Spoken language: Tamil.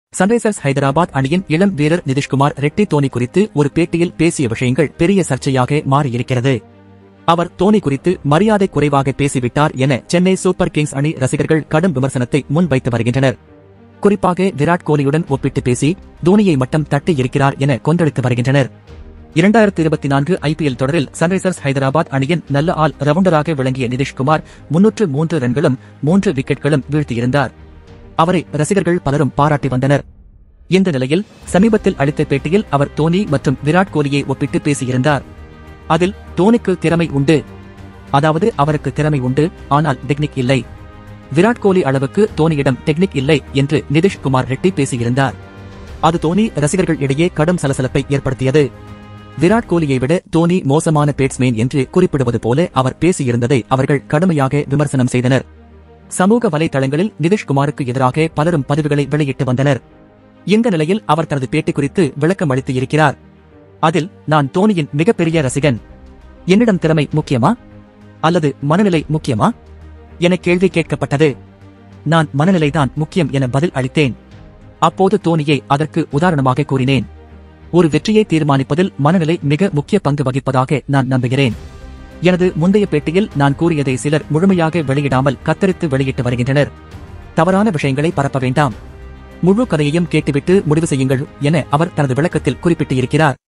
சன்ரைசர்ஸ் ஹைதராபாத் அணியின் இளம் வீரர் நிதிஷ்குமார் ரெட்டி தோனி குறித்து ஒரு பேட்டியில் பேசிய விஷயங்கள் பெரிய சர்ச்சையாக மாறியிருக்கிறது அவர் தோனி குறித்து மரியாதை குறைவாக பேசிவிட்டார் என சென்னை சூப்பர் கிங்ஸ் அணி ரசிகர்கள் கடும் விமர்சனத்தை முன்வைத்து வருகின்றனர் குறிப்பாக விராட் கோலியுடன் ஒப்பிட்டு பேசி தோனியை மட்டும் தட்டி இருக்கிறார் என கொந்தளித்து வருகின்றனர் இரண்டாயிரத்தி இருபத்தி நான்கு ஐபிஎல் தொடரில் சன்ரைசர்ஸ் ஹைதராபாத் அணியின் நல்ல ஆல் ரவுண்டராக விளங்கிய நிதிஷ்குமார் முன்னூற்று மூன்று ரன்களும் மூன்று விக்கெட்களும் வீழ்த்தியிருந்தார் அவரை ரசிகர்கள் பலரும் பாராட்டி வந்தனர் இந்த நிலையில் சமீபத்தில் அளித்த பேட்டியில் அவர் தோனி மற்றும் விராட் கோலியை ஒப்பிட்டு பேசியிருந்தார் அதில் தோனிக்கு திறமை உண்டு அதாவது அவருக்கு திறமை உண்டு ஆனால் டெக்னிக் இல்லை விராட் கோலி அளவுக்கு தோனியிடம் டெக்னிக் இல்லை என்று நிதிஷ்குமார் ரெட்டி பேசியிருந்தார் அது தோனி ரசிகர்கள் இடையே கடும் சலசலப்பை ஏற்படுத்தியது விராட் கோலியை விட தோனி மோசமான பேட்ஸ்மேன் என்று குறிப்பிடுவது போல அவர் பேசியிருந்ததை அவர்கள் கடுமையாக விமர்சனம் செய்தனர் சமூக வலைதளங்களில் நிதிஷ்குமாருக்கு எதிராக பலரும் பதிவுகளை வெளியிட்டு வந்தனர் இந்த நிலையில் அவர் தனது பேட்டி குறித்து விளக்கம் அளித்து இருக்கிறார் அதில் நான் தோனியின் மிகப்பெரிய ரசிகன் என்னிடம் திறமை முக்கியமா அல்லது மனநிலை முக்கியமா என கேள்வி கேட்கப்பட்டது நான் மனநிலைதான் முக்கியம் என பதில் அளித்தேன் அப்போது தோனியை அதற்கு உதாரணமாக கூறினேன் ஒரு வெற்றியை தீர்மானிப்பதில் மனநிலை மிக முக்கிய பங்கு வகிப்பதாக நான் நம்புகிறேன் எனது முந்தைய பேட்டியில் நான் கூறியதை சிலர் முழுமையாக வெளியிடாமல் கத்தரித்து வெளியிட்டு வருகின்றனர் தவறான விஷயங்களை பரப்ப வேண்டாம் முழு கதையையும் கேட்டுவிட்டு முடிவு செய்யுங்கள் என அவர் தனது விளக்கத்தில் குறிப்பிட்டிருக்கிறார்